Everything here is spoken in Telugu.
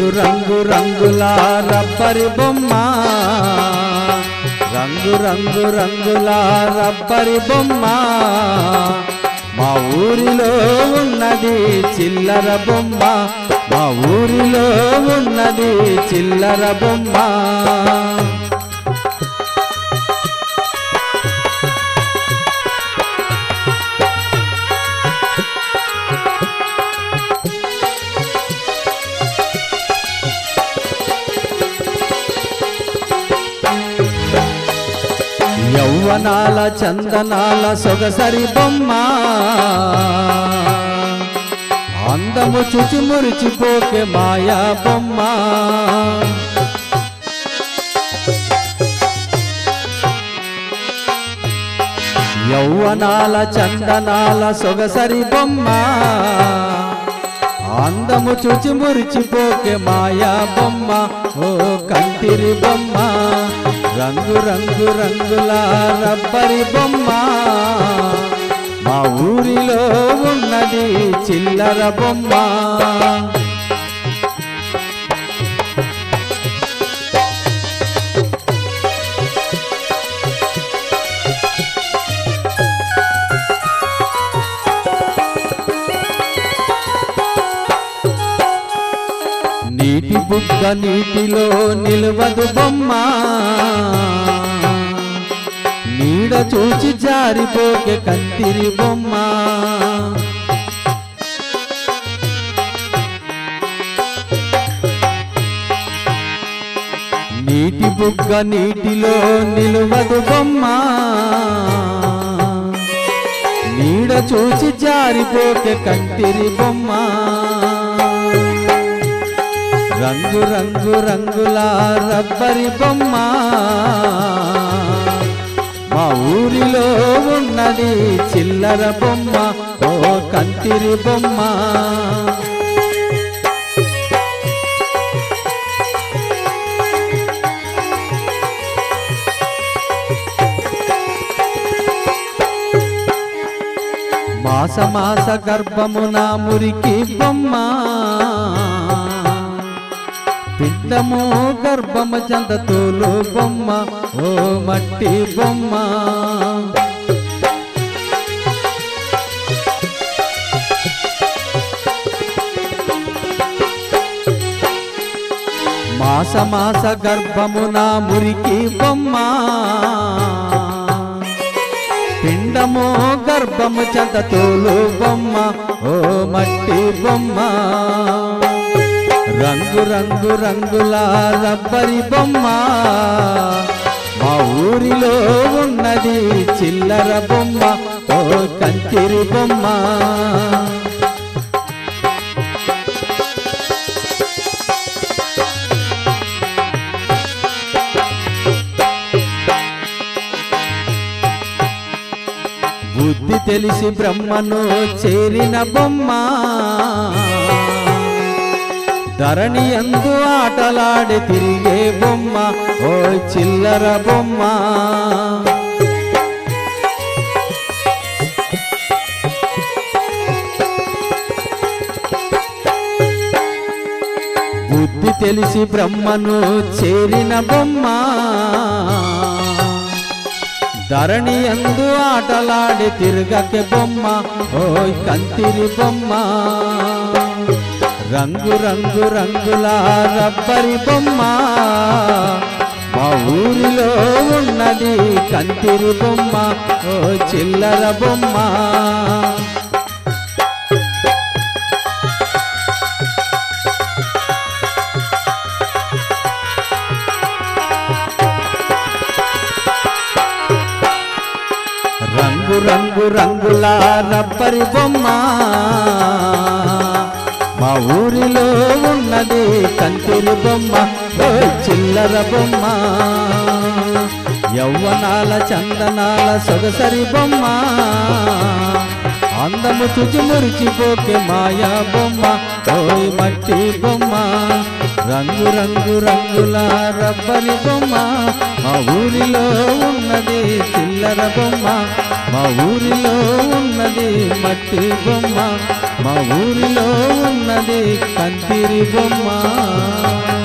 రంగు రంగుల రబ్బరి బొమ్మ రంగు రంగు రంగుల రబ్బరి బొమ్మ మా ఊరిలో ఉన్నది చిల్లర బొమ్మ మా ఊరిలో ఉన్నది చిల్లర బొమ్మ యౌవనాల చందనాల సొగసరి బొమ్మ అందము చుచి మురిచిపోకే మాయా బొమ్మ యౌవనాల చందనాల సొగసరి బొమ్మ అందము చూచి మురిచిపోకే మాయా బొమ్మ ఓ కంటిరి బొమ్మ రంగు రంగు రంగుల రబ్బరి బొమ్మ మా ఊరిలో ఉన్నది చిల్లర బొమ్మ నీటి బుగ్గ నీటిలో నిలవదు బొమ్మ నీడ చూచి జారిపోకే కంతిరి బొమ్మ నీటి బుగ్గ నీటిలో నిలవదు బొమ్మ నీడ చూచి జారిపోకే కంటిరి బొమ్మ రంగు రంగు రంగుల రబ్బరి బొమ్మ మా ఊరిలో ఉన్నది చిల్లర బొమ్మ ఓ కంటిరి బొమ్మ మాస మాస గర్భమున మురికి బొమ్మ పిండము గర్భము చందతోలు బొమ్మ ఓ మట్టి బొమ్మ మాస మాస గర్భమున మురికి బొమ్మ పిండము గర్భము చందతోలు బొమ్మ ఓ మట్టి బొమ్మ రంగు రంగు రంగుల రబ్బరి బొమ్మ మా ఊరిలో ఉన్నది చిల్లర బొమ్మ ఓ కంచిరి బొమ్మ బుద్ధి తెలిసి బ్రహ్మను చేరిన బొమ్మ ధరణి ఎందు ఆటలాడి తిరిగే బొమ్మ ఓ చిల్లర బొమ్మ బుద్ధి తెలిసి బ్రహ్మను చేరిన బొమ్మ ధరణి ఎందు ఆటలాడి తిరగకే బొమ్మ ఓయ్ కంతిరి బొమ్మ రంగు రంగు రంగుల రబ్బరి బొమ్మ మా ఊరిలో ఉన్నది కంతిరి బొమ్మ ఓ చిల్లర బొమ్మ రంగు రంగు రంగుల రబ్బరి బొమ్మ మా ఊరిలో ఉన్నది కంటిరి బొమ్మ ఓ చిల్లర బొమ్మ యౌవనాల చందనాల సొగసరి బొమ్మ అందము తుచి మురిచిపోకే మాయా బొమ్మ ఓయ్ మట్టి బొమ్మ రంగు రంగు రంగుల రబ్బరి బొమ్మ మా ఊరిలో ఉన్నది చిల్లర బొమ్మ మా ఊరిలో ఉన్నది మట్టి బొమ్మ మా ఊరిలో ఉన్నది కంతిరి బొమ్మ